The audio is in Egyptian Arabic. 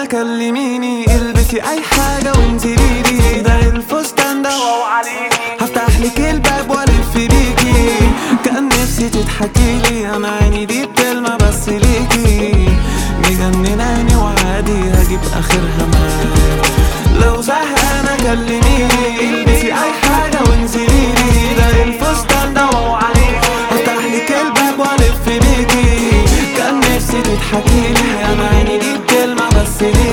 كلميني البسي اي حاجة وانزليلي ده الفستان ده واو عليكي هفتح لك الباب والف بيكي كان نفسي تضحكيلي انا عيني دي بتلمع بس ليكي مجنناني وعادي هجيب اخرها معاك لو زهقانة كلميني البسي اي حاجة وانزليلي ده الفستان ده واو عليكي هفتح لك الباب والف بيكي كان نفسي تضحكيلي انا عيني دي بتلمع بس ليكي